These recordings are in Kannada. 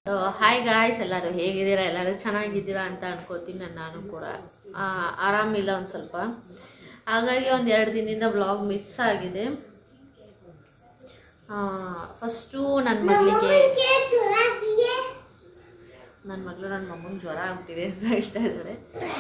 ಹಾಯ್ ಗಾಯ್ಸ್ ಎಲ್ಲರೂ ಹೇಗಿದ್ದೀರಾ ಎಲ್ಲರೂ ಚೆನ್ನಾಗಿದ್ದೀರಾ ಅಂತ ಅನ್ಕೋತೀನಿ ನಾನು ನಾನು ಕೂಡ ಆ, ಆರಾಮಿಲ್ಲ ಒಂದು ಸ್ವಲ್ಪ ಹಾಗಾಗಿ ಒಂದು ಎರಡು ದಿನದಿಂದ ಬ್ಲಾಗ್ ಮಿಸ್ ಆಗಿದೆ ಫಸ್ಟು ನನ್ನ ಮಗಳಿಗೆ ನನ್ನ ಮಗಳು ನನ್ನ ಮಮ್ಮಂಗೆ ಜ್ವರ ಆಗ್ಬಿಟ್ಟಿದೆ ಅಂತ ಹೇಳ್ತಾ ಇದ್ದಾರೆ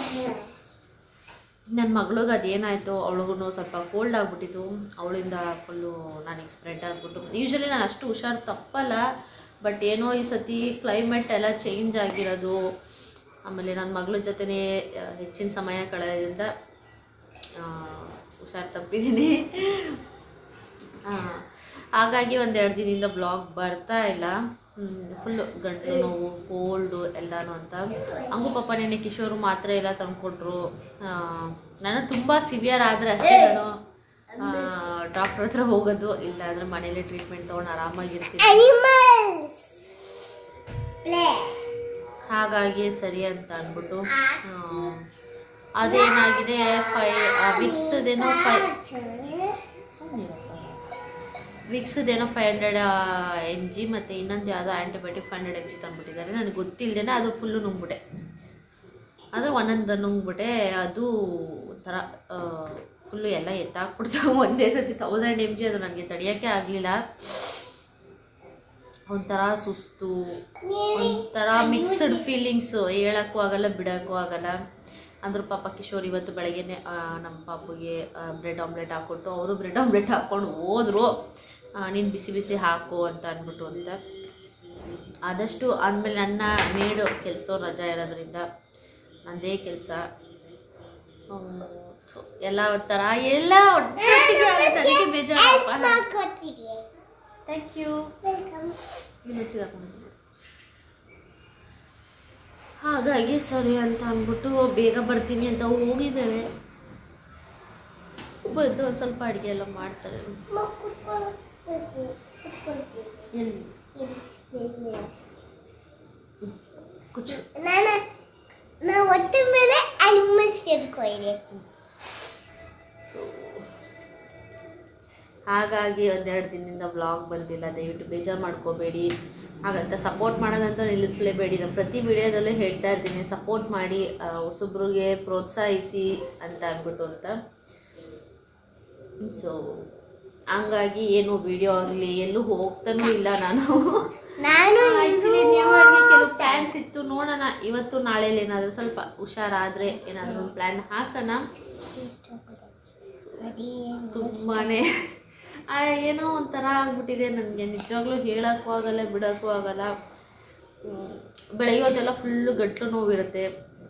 ನನ್ನ ಮಗಳಿಗೆ ಅದೇನಾಯಿತು ಅವಳಿಗೂ ಸ್ವಲ್ಪ ಕೋಲ್ಡ್ ಆಗ್ಬಿಟ್ಟಿತ್ತು ಅವಳಿಂದ ಫುಲ್ಲು ನನಗೆ ಸ್ಪ್ರೆಡ್ ಆಗಿಬಿಟ್ಟು ಯೂಶಲಿ ನಾನು ಅಷ್ಟು ಹುಷಾರು ತಪ್ಪಲ್ಲ ಬಟ್ ಏನೋ ಈ ಸತಿ ಕ್ಲೈಮೇಟ್ ಎಲ್ಲ ಚೇಂಜ್ ಆಗಿರೋದು ಆಮೇಲೆ ನನ್ನ ಮಗಳ ಜೊತೆನೇ ಆ, ಹೆಚ್ಚಿನ ಸಮಯ ಕಳೆಯೋದ್ರಿಂದ ಆ, ಹುಷಾರು ತಪ್ಪಿದ್ದೀನಿ ಆ, ಹಾಗಾಗಿ ಒಂದೆರಡು ದಿನದಿಂದ ಬ್ಲಾಗ್ ಬರ್ತಾ ಇಲ್ಲ ಫುಲ್ಲು ಗಂಟಲು ನೋವು ಕೋಲ್ಡು ಎಲ್ಲನೂ ಅಂತ ಹಂಗೂ ಪಾಪ ನೆನ್ನೆ ಕಿಶೋರು ಮಾತ್ರೆ ಎಲ್ಲ ತಂದ್ಕೊಟ್ರು ನಾನು ತುಂಬ ಸಿವಿಯರ್ ಆದರೆ ಅಷ್ಟೇ ನಾನು ಡಾಕ್ಟ್ರ್ ಹತ್ರ ಹೋಗೋದು ಇಲ್ಲ ಅಂದರೆ ಮನೇಲಿ ಟ್ರೀಟ್ಮೆಂಟ್ ತೊಗೊಂಡು ಆರಾಮಾಗಿರ್ತೀನಿ ಹಾಗಾಗಿ ಸರಿ ಅಂತ ಅಂದ್ಬಿಟ್ಟು ಆ, ಅದೇನಾಗಿದೆ ಫೈ ವಿಕ್ಸ್ದೇನೋ ಫೈ ವಿಕ್ಸ್ದೇನೋ ಫೈವ್ ಹಂಡ್ರೆಡ್ ಎಮ್ ಜಿ ಮತ್ತು ಇನ್ನೊಂದು ಯಾವುದೋ antibiotic five hundred M G ತಂದ್ಬಿಟ್ಟಿದ್ದಾರೆ ನನಗೆ ಗೊತ್ತಿಲ್ಲದೇನೆ ಅದು ಫುಲ್ಲು ನುಂಗ್ಬಿಟ್ಟೆ ಅಂದರೆ ಒಂದೊಂದು ನುಂಗ್ಬಿಟ್ಟೆ ಅದು ಒಂಥರ ಫುಲ್ಲು ಎಲ್ಲ ಎತ್ತಾಕ್ಬಿಡ್ತು ಒಂದೇ ಸತಿ ತೌಸಂಡ್ ಎಮ್ ಜಿ ಅದು ನನಗೆ ತಡೆಯೋಕ್ಕೆ ಆಗಲಿಲ್ಲ ಒಂಥರ ಸುಸ್ತು ಒಂಥರ ಮಿಕ್ಸ್ಡ್ ಫೀಲಿಂಗ್ಸು ಹೇಳಕ್ಕೂ ಆಗಲ್ಲ ಬಿಡೋಕ್ಕೂ ಆಗಲ್ಲ ಅಂದ್ರು ಪಾಪ ಕಿಶೋರ್ ಇವತ್ತು ಬೆಳಗ್ಗೆನೆ ಆ, ನಮ್ಮ ಪಾಪುಗೆ ಬ್ರೆಡ್ ಆಮ್ಲೆಟ್ ಹಾಕ್ಕೊಟ್ಟು ಅವರು ಬ್ರೆಡ್ ಆಮ್ಲೆಟ್ ಹಾಕ್ಕೊಂಡು ಹೋದ್ರು ನೀನು ಬಿಸಿ ಬಿಸಿ ಹಾಕು ಅಂತ ಅಂದ್ಬಿಟ್ಟು ಅಂತ ಆದಷ್ಟು ಆದಮೇಲೆ ನನ್ನ ಮೇಡು ಕೆಲಸದವ್ರು ರಜಾ ಇರೋದ್ರಿಂದ ನಂದೇ ಕೆಲಸ ಎಲ್ಲ ಒಂಥರ ಎಲ್ಲ ಒಟ್ಟಿಗೆ ಆಗುತ್ತೆ ಅದಕ್ಕೆ ಬೇಜಾರಪ್ಪ ಥ್ಯಾಂಕ್ ಯು ಹಾಗಾಗಿ ಸರಿ ಅಂತ ಅಂದ್ಬಿಟ್ಟು ಬೇಗ ಬರ್ತೀನಿ ಅಂತ ಹೋಗಿದ್ದೇವೆ ಬಂದು ಒಂದು ಸ್ವಲ್ಪ ಅಡುಗೆ ಎಲ್ಲ ಮಾಡ್ತಾರೆ ಎಲ್ಲಿ ಕುಚ್ಚು ನಾನು ಒಟ್ಟ ಮೇಲೆ ಅನಿಮಲ್ಸ್ ಸೇರ್ಕೊಳ್ಳಿ ಹಾಗಾಗಿ ಒಂದೆರಡು ದಿನದಿಂದ ವ್ಲಾಗ್ ಬಂದಿಲ್ಲ ದಯವಿಟ್ಟು ಬೇಜಾರು ಮಾಡ್ಕೋಬೇಡಿ ಹಾಗಂತ ಸಪೋರ್ಟ್ ಮಾಡೋದಂತ ನಿಲ್ಲಿಸಲೇಬೇಡಿ ನಾನು ಪ್ರತಿ ವಿಡಿಯೋದಲ್ಲೂ ಹೇಳ್ತಾ ಇರ್ತೀನಿ ಸಪೋರ್ಟ್ ಮಾಡಿ ಆ, ಹೊಸಬ್ರಿಗೆ ಪ್ರೋತ್ಸಾಹಿಸಿ ಅಂತ ಅಂದ್ಬಿಟ್ಟು ಅಂತ ಸೊ ಹಂಗಾಗಿ ಏನು ವಿಡಿಯೋ ಆಗಲಿ ಎಲ್ಲೂ ಹೋಗ್ತಾನೂ ಇಲ್ಲ ನಾನು ನಾನು ಆಕ್ಚುಲಿ ನ್ಯೂ ಇಯರ್ಗೆ ಕೆಲವು ಪ್ಲ್ಯಾನ್ಸ್ ಇತ್ತು ನೋಡೋಣ ಇವತ್ತು ನಾಳೆಲಿ ಏನಾದರೂ ಸ್ವಲ್ಪ ಹುಷಾರಾದರೆ ಏನಾದರೂ ಒಂದು ಪ್ಲ್ಯಾನ್ ಹಾಕೋಣ ತುಂಬಾನೇ ಆ, ಏನೋ ಒಂಥರ ಆಗ್ಬಿಟ್ಟಿದೆ ನನಗೆ ನಿಜವಾಗ್ಲೂ ಹೇಳೋಕ್ಕೂ ಆಗಲ್ಲ ಬಿಡೋಕ್ಕೂ ಆಗಲ್ಲ ಹ್ಮ್, ಬೆಳೆಯೋದೆಲ್ಲ ಫುಲ್ಲು ಗಂಟ್ಲು ನೋವಿರುತ್ತೆ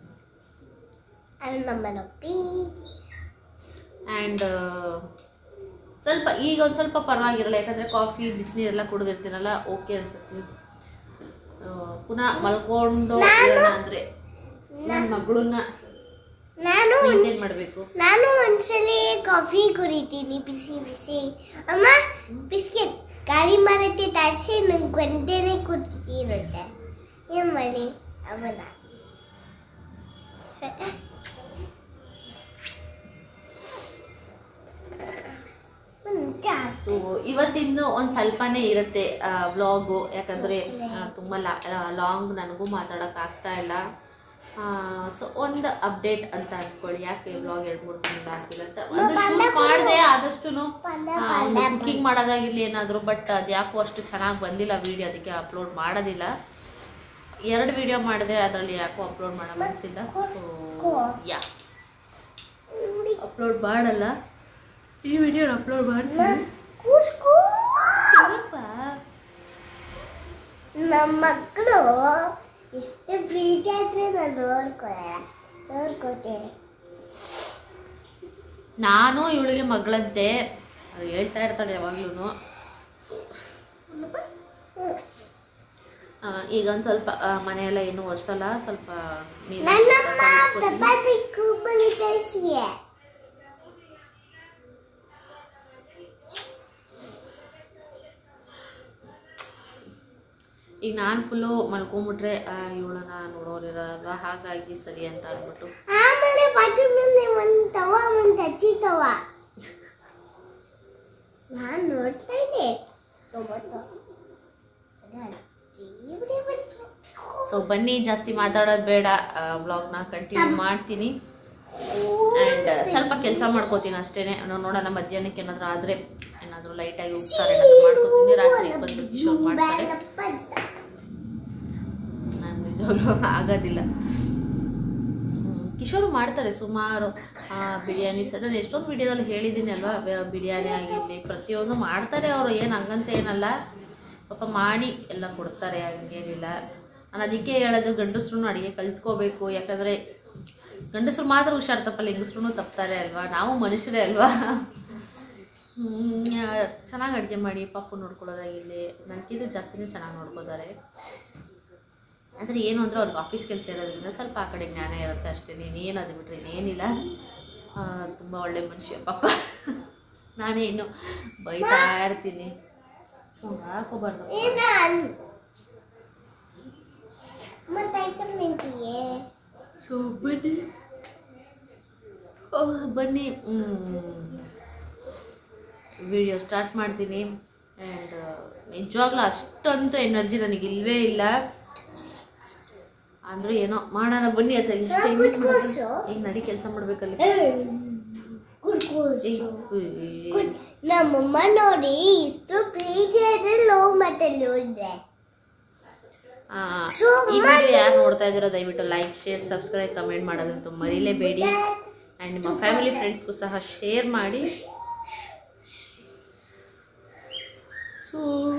ನಮ್ಮ ನಪ್ಪಿ ಆ್ಯಂಡ್ ಸ್ವಲ್ಪ ಈಗ ಒಂದು ಸ್ವಲ್ಪ ಪರವಾಗಿರಲ್ಲ ಯಾಕಂದರೆ ಕಾಫಿ ಬಿಸಿನೀರೆಲ್ಲ ಕುಡಿದಿರ್ತೀನಲ್ಲ ಓಕೆ ಅನ್ಸುತ್ತೆ ಆ, ಪುನಃ ಮಲ್ಕೊಂಡು ಇರೋಣ ಅಂದರೆ ನನ್ನ ಮಗಳನ್ನ ನಾನು ಮೇಂಟೈನ್ ಮಾಡಬೇಕು ನಾನು ಒಂದ್ಸಲಿ ಕಾಫಿ ಕುಡಿತೀನಿ ಬಿಸಿ ಬಿಸಿ ಅಮ್ಮ ಬಿಸ್ಕೆಟ್ ಗಾಳಿ ಮಾರತ್ತೆ ತಾಸೆ ನಂಗೆ ಗಂಟೆನೆ ಕುದಿರುತ್ತೆ ಏನ್ ಮಾಡಿ ಅವನ ಸೊ ಇವತ್ತಿಂದು ಒಂದು ಸ್ವಲ್ಪನೇ ಇರುತ್ತೆ ವ್ಲಾಗು ಯಾಕಂದರೆ ತುಂಬ ಲಾಂಗ್ ನನಗೂ ಮಾತಾಡೋಕೆ ಆಗ್ತಾ ಇಲ್ಲ ಸೊ ಒಂದು ಅಪ್ಡೇಟ್ ಅಂತ ಅನ್ಕೊಳ್ಳಿ ಯಾಕೆ ವ್ಲಾಗ್ ಎರಡು ಮೂರು ದಿನದಿಂದ ಆಗ್ತಿಲ್ಲ ಅಂತ ಒಂದು ಶೂಟ್ ಮಾಡಿದೆ ಆದಷ್ಟು ಒಂದು ಕುಕಿಂಗ್ ಮಾಡೋದಾಗಿರ್ಲಿ ಏನಾದರೂ ಬಟ್ ಅದು ಯಾಕೋ ಅಷ್ಟು ಚೆನ್ನಾಗಿ ಬಂದಿಲ್ಲ ವಿಡಿಯೋ ಅದಕ್ಕೆ ಅಪ್ಲೋಡ್ ಮಾಡೋದಿಲ್ಲ ಎರಡು ವಿಡಿಯೋ ಮಾಡಿದೆ ಅದರಲ್ಲಿ ಯಾಕೋ ಅಪ್ಲೋಡ್ ಮಾಡೋ ಮನಸ್ಸಿಲ್ಲ ಸೊ ಯಾ ಅಪ್ಲೋಡ್ ಮಾಡಲ್ಲ ಈ ವಿಡಿಯೋ ಅಪ್ಲೋಡ್ ಮಾಡ್ತೀನಿ ಏನಪ್ಪ? ನಮ್ಮ ಮಕ್ಕಳು ಎಷ್ಟು ಪ್ರೀತಿ ಆದ್ರೆ ನಾನು ನೋಡ್ಕೊಳ್ಳಲ್ಲ ನೋಡ್ಕೋತೇನೆ ನಾನು ಇವಳಿಗೆ ಮಗಳಂತೆ ಅವ್ರು ಹೇಳ್ತಾ ಇರ್ತಾಳೆ ಯಾವಾಗ್ಲೂ ಈಗ ಒಂದು ಸ್ವಲ್ಪ ಆ, ಮನೆಯೆಲ್ಲ ಇನ್ನೂ ಒರೆಸಲ್ಲ ಸ್ವಲ್ಪ ಮೇಲೆ ನನ್ನಮ್ಮ ಕಸ ಗುಡ್ಸ್ಕೊತೀನಿ. ಪಪ್ಪಾಪಿ ಕೂಬಲಿ ಕಳಿಸಿಯೇ ಈಗ ನಾನು ಫುಲ್ಲು ಮಲ್ಕೊಂಬಿಟ್ರೆ ಇವಳನ್ನ ನೋಡೋರಿರಲ್ಲ ಹಾಗಾಗಿ ಸರಿ ಅಂತ ಅಂದ್ಬಿಟ್ಟು ಆಮೇಲೆ ಬಾಜು ಮೇಲೆ ಒಂದು ತವ ಒಂದು ಅಜ್ಜಿ ತವ ನಾನು ನೋಡ್ತಾ ಇದ್ದೆ ಟೊಮೊಟೊ ಅದು ಅಜ್ಜಿ ಬಿಡಿ ಬಿಡಿ ಸೊ ಬನ್ನಿ ಜಾಸ್ತಿ ಮಾತಾಡೋದು ಬೇಡ ವ್ಲಾಗ್ನ ಕಂಟಿನ್ಯೂ ಮಾಡ್ತೀನಿ ಆ್ಯಂಡ್ ಸ್ವಲ್ಪ ಕೆಲಸ ಮಾಡ್ಕೋತೀನಿ ಅಷ್ಟೇ ನೋಡೋಣ ಮಧ್ಯಾಹ್ನಕ್ಕೆ ಏನಾದರೂ ಆದರೆ ಏನಾದರೂ ಲೈಟಾಗಿ ಉಪ್ಸಾರು ಏನಾದರೂ ಮಾಡ್ಕೋತೀನಿ ರಾತ್ರಿ ಬಂದು ಕಿಶೋರ್ ಮಾಡ್ತಾರೆ ನಾನು ನಿಜವಾಗ್ಲೂ ಆಗೋದಿಲ್ಲ ಹ್ಮ್, ಕಿಶೋರು ಮಾಡ್ತಾರೆ ಸುಮಾರು ಆ, ಬಿರಿಯಾನಿ ಸರ್ ನಾನು ಎಷ್ಟೊಂದು ವಿಡಿಯೋದಲ್ಲಿ ಹೇಳಿದ್ದೀನಿ ಅಲ್ವಾ ಬ- ಬಿರಿಯಾನಿ ಆಗಿರಲಿ ಪ್ರತಿಯೊಂದು ಮಾಡ್ತಾರೆ ಅವರು ಏನು ಹಂಗಂತ ಏನಲ್ಲ ಪಾಪ ಮಾಡಿ ಎಲ್ಲ ಕೊಡ್ತಾರೆ ಹಂಗೇನಿಲ್ಲ ನಾನು ಅದಕ್ಕೆ ಹೇಳೋದು ಗಂಡಸ್ರು ಅಡುಗೆ ಕಲ್ತ್ಕೋಬೇಕು ಯಾಕಂದರೆ ಗಂಡಸ್ರು ಮಾತ್ರ ಹುಷಾರು ತಪ್ಪಲ್ಲ ಹೆಂಗಸ್ರು ತಪ್ತಾರೆ ಅಲ್ವಾ ನಾವು ಮನುಷ್ಯರೇ ಅಲ್ವಾ ಚೆನ್ನಾಗಿ ಅಡುಗೆ ಮಾಡಿ ಪಾಪು ನೋಡ್ಕೊಳ್ಳೋದಾಗಿರಲಿ ನನಗಿದು ಜಾಸ್ತಿನೇ ಚೆನ್ನಾಗಿ ನೋಡ್ಕೋತಾರೆ ಆದರೆ ಏನು ಅಂದರೆ ಅವ್ರಿಗೆ ಆಫೀಸ್ ಕೆಲಸ ಇರೋದ್ರಿಂದ ಸ್ವಲ್ಪ ಆ ಕಡೆ ಜ್ಞಾನ ಇರುತ್ತೆ ಅಷ್ಟೇ ಇನ್ನೇನು ಅದು ಬಿಟ್ಟರೆ ಇನ್ನೇನಿಲ್ಲ ತುಂಬ ಒಳ್ಳೆ ಮನುಷ್ಯ ಪಾಪ ನಾನೇ ಇನ್ನು ಬೈತಾ ಇರ್ತೀನಿ ಹ್ಞೂ ಹಾಕೋಬಾರ್ದು ಸೊ ಬನ್ನಿ ಓ, ಬನ್ನಿ ವಿಡಿಯೋ ಸ್ಟಾರ್ಟ್ ಮಾಡ್ತೀನಿ ಆ್ಯಂಡ್ ನಿಜವಾಗ್ಲೂ ಅಷ್ಟಂತೂ ಎನರ್ಜಿ ನನಗೆ ಇಲ್ವೇ ಇಲ್ಲ ಅಂದ್ರೂ ಏನೋ ಮಾಡೋಣ ಬನ್ನಿ ಅತ್ತ ಎಷ್ಟೇ ಈಗ ನಡಿ ಕೆಲಸ ಮಾಡ್ಬೇಕಲ್ಲಿ ಏಯ್, ನಮ್ಮಮ್ಮ ನೋಡಿ ಇಷ್ಟು ಪ್ರೀತಿ ಇದ್ರೆ ಲವ್ ಮಾತಲ್ಲಿ ಹೋದ್ರೆ ಆ, ಈ ವಿಡಿಯೋ ಯಾರು ನೋಡ್ತಾ ಇದ್ದೀರೋ ದಯವಿಟ್ಟು ಲೈಕ್ ಶೇರ್ ಸಬ್ಸ್ಕ್ರೈಬ್ ಕಮೆಂಟ್ ಮಾಡೋದಂತೂ ಮರೀಲೇಬೇಡಿ ಆ್ಯಂಡ್ ನಿಮ್ಮ ಫ್ಯಾಮಿಲಿ ಫ್ರೆಂಡ್ಸ್ಗೂ ಸಹ ಶೇರ್ ಮಾಡಿ ಸೊ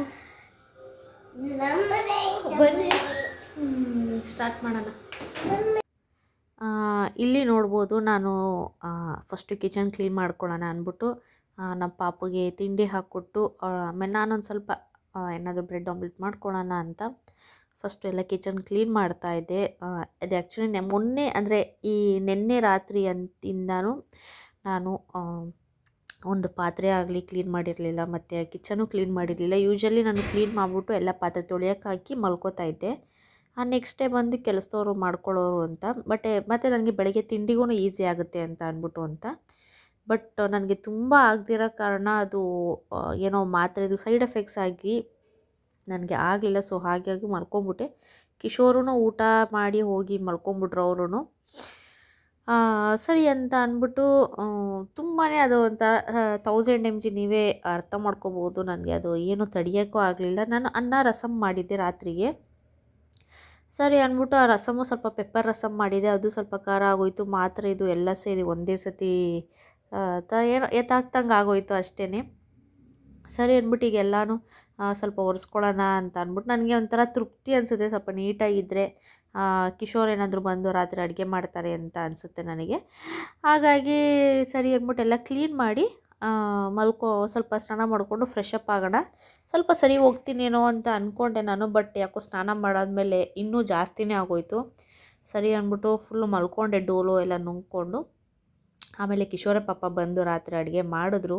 ನಮ್ಮನೆ ಬನ್ನಿ ಸ್ಟಾರ್ಟ್ ಮಾಡೋಣ ಆ, ಇಲ್ಲಿ ನೋಡ್ಬೋದು ನಾನು ಫಸ್ಟು ಕಿಚನ್ ಕ್ಲೀನ್ ಮಾಡ್ಕೊಳ್ಳೋಣ ಅಂದ್ಬಿಟ್ಟು ಆ, ನಮ್ಮ ಪಾಪುಗೆ ತಿಂಡಿ ಹಾಕ್ಕೊಟ್ಟು ಆ, ಆಮೇಲೆ ನಾನೊಂದು ಸ್ವಲ್ಪ ಏನಾದರೂ ಬ್ರೆಡ್ ಆಮ್ಲೆಟ್ ಮಾಡ್ಕೊಳ್ಳೋಣ ಅಂತ ಫಸ್ಟು ಎಲ್ಲ ಕಿಚನ್ ಕ್ಲೀನ್ ಮಾಡ್ತಾ ಇದ್ದೆ ಆ, ಅದು ಆ್ಯಕ್ಚುಲಿ ಮೊನ್ನೆ ಅಂದರೆ ಈ ನಿನ್ನೆ ರಾತ್ರಿ ಅಂತಿಂದಾನು ನಾನು ಆ, ಒಂದು ಪಾತ್ರೆ ಆಗಲಿ ಕ್ಲೀನ್ ಮಾಡಿರಲಿಲ್ಲ ಮತ್ತು ಕಿಚನು ಕ್ಲೀನ್ ಮಾಡಿರಲಿಲ್ಲ ಯೂಶ್ವಲಿ ನಾನು ಕ್ಲೀನ್ ಮಾಡಿಬಿಟ್ಟು ಎಲ್ಲ ಪಾತ್ರೆ ತೊಳೆಯೋಕೆ ಹಾಕಿ ಮಲ್ಕೋತಾ ಇದ್ದೆ ಆ ನೆಕ್ಸ್ಟ್ ಡೇ ಬಂದು ಕೆಲಸದವರು ಮಾಡ್ಕೊಳ್ಳೋರು ಅಂತ ಬಟ್ ಮತ್ತು ನನಗೆ ಬೆಳಗ್ಗೆ ತಿಂಡಿಗೂ ಈಸಿ ಆಗುತ್ತೆ ಅಂತ ಅಂದ್ಬಿಟ್ಟು ಅಂತ ಬಟ್ ನನಗೆ ತುಂಬ ಆಗದಿರೋ ಕಾರಣ ಅದು ಆ, ಏನೋ ಮಾತ್ರೆದು ಸೈಡ್ ಎಫೆಕ್ಟ್ಸ್ ಆಗಿ ನನಗೆ ಆಗಲಿಲ್ಲ ಸೊ ಹಾಗಾಗಿ ಮಲ್ಕೊಂಬಿಟ್ಟೆ ಕಿಶೋರೂ ಊಟ ಮಾಡಿ ಹೋಗಿ ಮಲ್ಕೊಂಬಿಟ್ರು ಅವರು ಸರಿ ಅಂತ ಅಂದ್ಬಿಟ್ಟು ತುಂಬಾ ಅದು ಒಂಥರ ತೌಸಂಡ್ ಎಮ್ ಜಿ ನೀವೇ ಅರ್ಥ ಮಾಡ್ಕೋಬೋದು ನನಗೆ ಅದು ಏನು ತಡೆಯೋಕ್ಕೂ ಆಗಲಿಲ್ಲ ನಾನು ಅನ್ನ ರಸಮ್ ಮಾಡಿದ್ದೆ ರಾತ್ರಿಗೆ ಸರಿ ಅಂದ್ಬಿಟ್ಟು ಆ ರಸಮು ಸ್ವಲ್ಪ ಪೆಪ್ಪರ್ ರಸಮ್ ಮಾಡಿದೆ ಅದು ಸ್ವಲ್ಪ ಖಾರ ಆಗೋಯ್ತು ಮಾತ್ರೆ ಇದು ಎಲ್ಲ ಸೇರಿ ಒಂದೇ ಸತಿ ಆ, ತ ಏನೋ ಎತ್ತಾಗ್ತಂಗೆ ಆಗೋಯ್ತು ಅಷ್ಟೇ ಸರಿ ಅಂದ್ಬಿಟ್ಟು ಈಗ ಎಲ್ಲನೂ ಆ, ಸ್ವಲ್ಪ ಒರೆಸ್ಕೊಳ್ಳೋಣ ಅಂತ ಅಂದ್ಬಿಟ್ಟು ನನಗೆ ಒಂಥರ ತೃಪ್ತಿ ಅನಿಸುತ್ತೆ ಸ್ವಲ್ಪ ನೀಟಾಗಿದ್ದರೆ ಕಿಶೋರ್ ಏನಾದರೂ ಬಂದು ರಾತ್ರಿ ಅಡುಗೆ ಮಾಡ್ತಾರೆ ಅಂತ ಅನಿಸುತ್ತೆ ನನಗೆ ಹಾಗಾಗಿ ಸರಿ ಅಂದ್ಬಿಟ್ಟು ಎಲ್ಲ ಕ್ಲೀನ್ ಮಾಡಿ ಆ, ಮಲ್ಕೋ ಸ್ವಲ್ಪ ಸ್ನಾನ ಮಾಡಿಕೊಂಡು ಫ್ರೆಶ್ ಅಪ್ ಆಗೋಣ ಸ್ವಲ್ಪ ಸರಿ ಹೋಗ್ತೀನೇನೋ ಅಂತ ಅಂದ್ಕೊಂಡೆ ನಾನು ಬಟ್ ಯಾಕೋ ಸ್ನಾನ ಮಾಡಾದ್ಮೇಲೆ ಇನ್ನೂ ಜಾಸ್ತಿನೇ ಆಗೋಯ್ತು ಸರಿ ಅಂದ್ಬಿಟ್ಟು ಫುಲ್ಲು ಮಲ್ಕೊಂಡೆ ಡೋಲು ಎಲ್ಲ ನುಂಗ್ಕೊಂಡು ಆಮೇಲೆ ಕಿಶೋರ ಪಾಪ ಬಂದು ರಾತ್ರಿ ಅಡುಗೆ ಮಾಡಿದ್ರು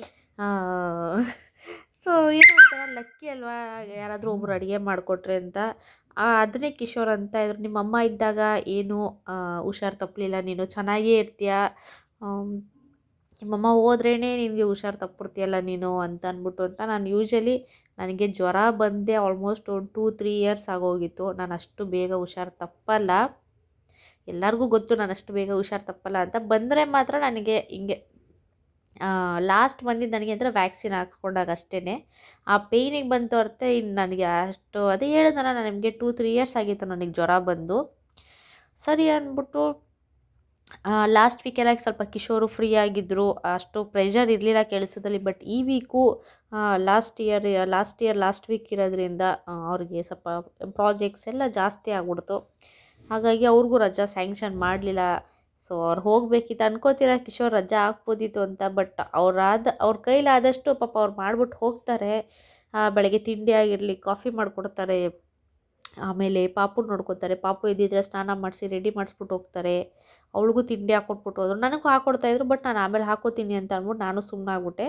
ಸೊ ಏನೋ ಒಂಥರ ಲಕ್ಕಿ ಅಲ್ವಾ ಯಾರಾದರೂ ಒಬ್ರು ಅಡುಗೆ ಮಾಡಿಕೊಟ್ರೆ ಅಂತ ಆ, ಅದನ್ನೇ ಕಿಶೋರ್ ಅಂತ ಇದ್ರು ನಿಮ್ಮಮ್ಮ ಇದ್ದಾಗ ಏನು ಆ, ಹುಷಾರು ತಪ್ಪಲಿಲ್ಲ ನೀನು ಚೆನ್ನಾಗೇ ಇರ್ತೀಯ ಆಮ್, ನಿಮ್ಮಮ್ಮ ಹೋದ್ರೇ ನಿನಗೆ ಹುಷಾರು ತಪ್ಪಿರ್ತೀಯಲ್ಲ ನೀನು ಅಂತ ಅಂದ್ಬಿಟ್ಟು ಅಂತ ನಾನು ಯೂಶ್ವಲಿ ನನಗೆ ಜ್ವರ ಬಂದೆ ಆಲ್ಮೋಸ್ಟ್ ಒಂದು ಟೂ ತ್ರೀ ಇಯರ್ಸ್ ಆಗೋಗಿತ್ತು ನಾನು ಅಷ್ಟು ಬೇಗ ಹುಷಾರು ತಪ್ಪಲ್ಲ ಎಲ್ಲರಿಗೂ ಗೊತ್ತು ನಾನು ಅಷ್ಟು ಬೇಗ ಹುಷಾರು ತಪ್ಪಲ್ಲ ಅಂತ ಬಂದರೆ ಮಾತ್ರ ನನಗೆ ಹಿಂಗೆ ಲಾಸ್ಟ್ ಬಂದಿದ್ದು ನನಗೆ ಅಂದರೆ ವ್ಯಾಕ್ಸಿನ್ ಹಾಕ್ಸ್ಕೊಂಡಾಗ ಅಷ್ಟೇ ಆ ಪೇಯ್ನಿಗೆ ಬಂತು ಅರ್ಥ ಇನ್ನು ನನಗೆ ಅಷ್ಟು ಅದೇ ಹೇಳಿದ್ನಲ್ಲ ನಾನು ನಿಮಗೆ ಟೂ ತ್ರೀ ಇಯರ್ಸ್ ಆಗಿತ್ತು ನನಗೆ ಜ್ವರ ಬಂದು ಸರಿ ಅಂದ್ಬಿಟ್ಟು ಲಾಸ್ಟ್ ವೀಕೆಲ್ಲ ಸ್ವಲ್ಪ ಕಿಶೋರು ಫ್ರೀ ಆಗಿದ್ದರು ಅಷ್ಟು ಪ್ರೆಷರ್ ಇರಲಿಲ್ಲ ಕೆಲಸದಲ್ಲಿ ಬಟ್ ಈ week last year last year last week ಇರೋದ್ರಿಂದ ಆ, ಅವ್ರಿಗೆ ಸ್ವಲ್ಪ ಪ್ರಾಜೆಕ್ಟ್ಸ್ ಎಲ್ಲ ಜಾಸ್ತಿ ಆಗ್ಬಿಡ್ತು ಹಾಗಾಗಿ ಅವ್ರಿಗೂ ರಜಾ ಸ್ಯಾಂಕ್ಷನ್ ಮಾಡಲಿಲ್ಲ ಸೊ ಅವ್ರು ಹೋಗ್ಬೇಕಿತ್ತು ಅನ್ಕೋತೀರ ಕಿಶೋರ್ ರಜಾ ಹಾಕ್ಬೋದಿತ್ತು ಅಂತ ಬಟ್ ಅವ್ರಾದ ಅವ್ರ ಕೈಲಾದಷ್ಟು ಪಾಪ ಅವ್ರು ಮಾಡ್ಬಿಟ್ಟು ಹೋಗ್ತಾರೆ ಆ, ಬೆಳಗ್ಗೆ ತಿಂಡಿ ಆಗಿರಲಿ ಕಾಫಿ ಮಾಡಿಕೊಡ್ತಾರೆ ಆಮೇಲೆ ಪಾಪು ನೋಡ್ಕೊತಾರೆ ಪಾಪು ಇದ್ದಿದ್ರೆ ಸ್ನಾನ ಮಾಡಿಸಿ ರೆಡಿ ಮಾಡಿಸ್ಬಿಟ್ಟು ಹೋಗ್ತಾರೆ ಅವಳಿಗೂ ತಿಂಡಿ ಹಾಕ್ಕೊಟ್ಬಿಟ್ಟು ಹೋದ್ರು ನನಗೂ ಹಾಕ್ಕೊಡ್ತಾಯಿದ್ರು ಬಟ್ ನಾನು ಆಮೇಲೆ ಹಾಕೋತೀನಿ ಅಂತ ಅಂದ್ಬಿಟ್ಟು ನಾನು ಸುಮ್ಮನಾಗ್ಬಿಟ್ಟೆ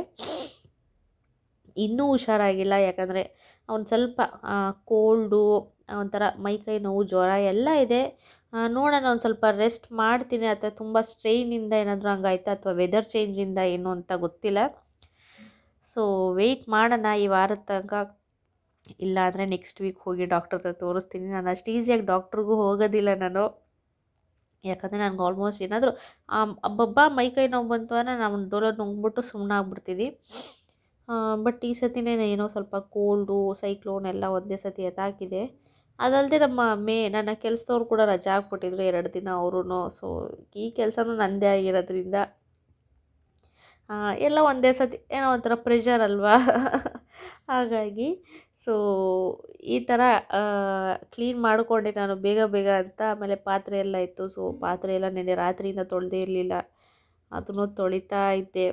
ಇನ್ನೂ ಹುಷಾರಾಗಿಲ್ಲ ಯಾಕಂದರೆ ಅವ್ನು ಸ್ವಲ್ಪ ಕೋಲ್ಡು ಒಂಥರ ಮೈಕೈ ನೋವು ಜ್ವರ ಎಲ್ಲ ಇದೆ ಆ, ನೋಡೋಣ ಒಂದು ಸ್ವಲ್ಪ ರೆಸ್ಟ್ ಮಾಡ್ತೀನಿ ಅಥವಾ ತುಂಬ ಸ್ಟ್ರೈನಿಂದ ಏನಾದರೂ ಹಂಗಾಯ್ತಾ ಅಥವಾ ವೆದರ್ ಚೇಂಜಿಂದ ಏನು ಅಂತ ಗೊತ್ತಿಲ್ಲ ಸೊ ವೆಯ್ಟ್ ಮಾಡೋಣ ಈ ವಾರದ ತನಕ ಇಲ್ಲ ಅಂದರೆ ನೆಕ್ಸ್ಟ್ ವೀಕ್ ಹೋಗಿ ಡಾಕ್ಟ್ರ್ ಹತ್ರ ತೋರಿಸ್ತೀನಿ ನಾನು ಅಷ್ಟು ಈಸಿಯಾಗಿ ಡಾಕ್ಟ್ರಿಗೂ ಹೋಗೋದಿಲ್ಲ ನಾನು ಯಾಕಂದರೆ ನನಗೆ ಆಲ್ಮೋಸ್ಟ್ ಏನಾದರೂ ಅಬ್ಬಬ್ಬ ಮೈ ಕೈ ನೋವು ಬಂತು ಅಂದರೆ ನಾನು ಡೋಲೋ ನುಂಗ್ಬಿಟ್ಟು ಸುಮ್ಮನೆ ಆಗ್ಬಿಡ್ತೀನಿ ಬಟ್ ಈ ಸತಿನೇ ಏನೋ ಸ್ವಲ್ಪ ಕೋಲ್ಡು ಸೈಕ್ಲೋನ್ ಎಲ್ಲ ಒಂದೇ ಸತಿ ಎತ್ತಾಕಿದೆ ಅದಲ್ಲದೆ ನಮ್ಮ ಮೇ ನನ್ನ ಕೆಲಸದವ್ರು ಕೂಡ ರಜೆ ಹಾಕ್ಬಿಟ್ಟಿದ್ರು ಎರಡು ದಿನ ಅವರು ಸೊ ಈ ಕೆಲಸನೂ ನನ್ನದೇ ಆಗಿರೋದ್ರಿಂದ ಆ, ಎಲ್ಲ ಒಂದೇ ಸತಿ ಏನೋ ಒಂಥರ ಪ್ರೆಷರ್ ಅಲ್ವಾ ಹಾಗಾಗಿ ಸೊ ಈ ಥರ ಕ್ಲೀನ್ ಮಾಡಿಕೊಂಡೆ ನಾನು ಬೇಗ ಬೇಗ ಅಂತ ಆಮೇಲೆ ಪಾತ್ರೆ ಎಲ್ಲ ಇತ್ತು ಸೊ ಪಾತ್ರೆ ಎಲ್ಲ ನೆನ್ನೆ ರಾತ್ರಿಯಿಂದ ತೊಳೆದೇ ಇರಲಿಲ್ಲ ಅದನ್ನು ತೊಳಿತಾ ಇದ್ದೆ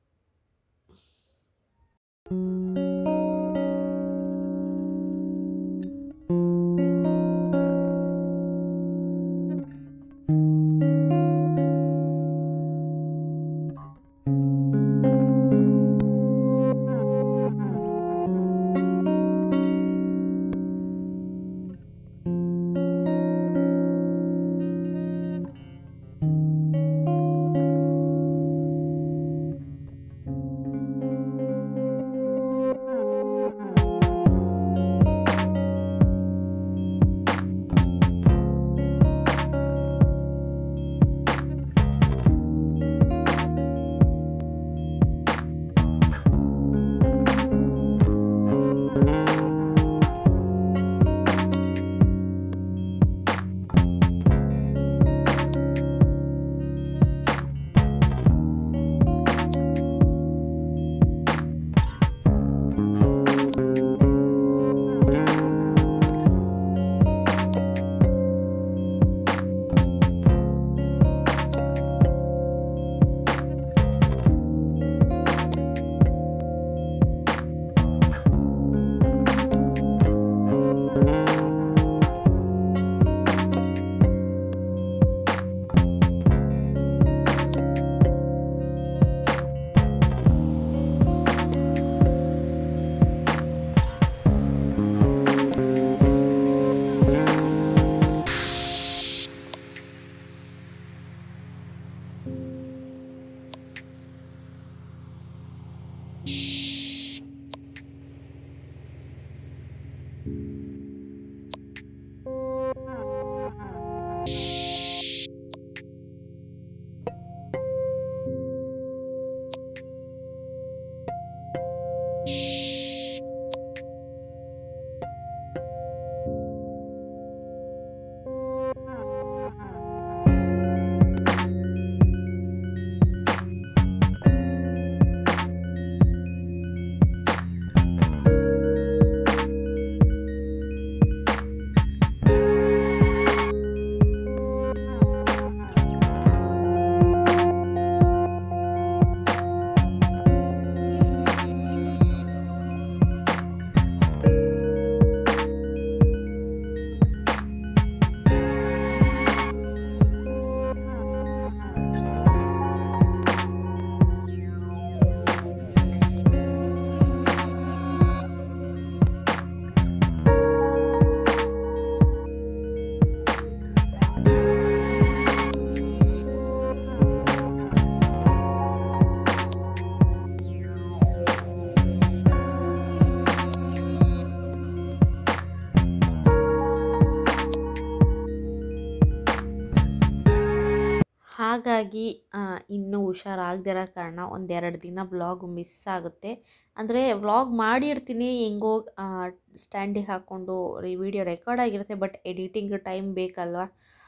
ಹಾಗಾಗಿ ಇನ್ನೂ ಹುಷಾರಾಗದೇ ಇರೋ ಕಾರಣ ಒಂದೆರಡು ದಿನ ಬ್ಲಾಗ್ ಮಿಸ್ ಆಗುತ್ತೆ ಅಂದರೆ ವ್ಲಾಗ್ ಮಾಡಿರ್ತೀನಿ ಹೆಂಗೋ ಸ್ಟ್ಯಾಂಡಿಗೆ ಹಾಕ್ಕೊಂಡು ಈ ವಿಡಿಯೋ ರೆಕಾರ್ಡ್ ಆಗಿರುತ್ತೆ ಬಟ್ ಎಡಿಟಿಂಗ್ ಟೈಮ್ ಬೇಕಲ್ವ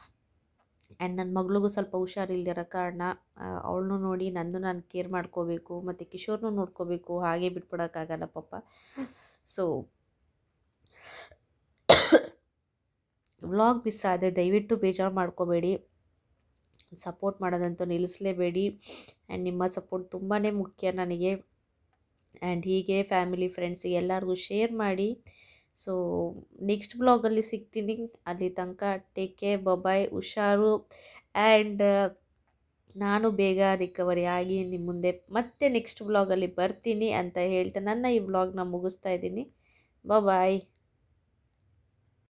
ಆ್ಯಂಡ್ ನನ್ನ ಮಗಳಿಗೂ ಸ್ವಲ್ಪ ಹುಷಾರಿಲ್ದಿರೋ ಕಾರಣ ಅವಳನ್ನೂ ನೋಡಿ ನಂದು ನಾನು ಕೇರ್ ಮಾಡ್ಕೋಬೇಕು ಮತ್ತು ಕಿಶೋರ್ನೂ ನೋಡ್ಕೋಬೇಕು ಹಾಗೆ ಬಿಟ್ಬಿಡೋಕ್ಕಾಗಲ್ಲ ಪಾಪ ಸೊ ವ್ಲಾಗ್ ಮಿಸ್ ಆದರೆ ದಯವಿಟ್ಟು ಬೇಜಾರು ಮಾಡ್ಕೋಬೇಡಿ ಸಪೋರ್ಟ್ ಮಾಡೋದಂತೂ ನಿಲ್ಲಿಸಲೇಬೇಡಿ ಆ್ಯಂಡ್ ನಿಮ್ಮ ಸಪೋರ್ಟ್ ತುಂಬಾ ಮುಖ್ಯ ನನಗೆ ಆ್ಯಂಡ್ ಹೀಗೆ ಫ್ಯಾಮಿಲಿ ಫ್ರೆಂಡ್ಸಿಗೆ ಎಲ್ಲರಿಗೂ ಶೇರ್ ಮಾಡಿ ಸೊ ನೆಕ್ಸ್ಟ್ ಬ್ಲಾಗಲ್ಲಿ ಸಿಗ್ತೀನಿ ಅಲ್ಲಿ ತನಕ ಟೇಕ್ ಕೇರ್ ಬಬಾಯ್ ಹುಷಾರು ಆ್ಯಂಡ್ ನಾನು ಬೇಗ ರಿಕವರಿ ಆಗಿ ನಿಮ್ಮ ಮುಂದೆ ಮತ್ತೆ ನೆಕ್ಸ್ಟ್ ಬ್ಲಾಗಲ್ಲಿ ಬರ್ತೀನಿ ಅಂತ ಹೇಳ್ತಾ ನನ್ನ ಈ ವ್ಲಾಗ್ನ ಮುಗಿಸ್ತಾ ಇದ್ದೀನಿ ಬಾಯ್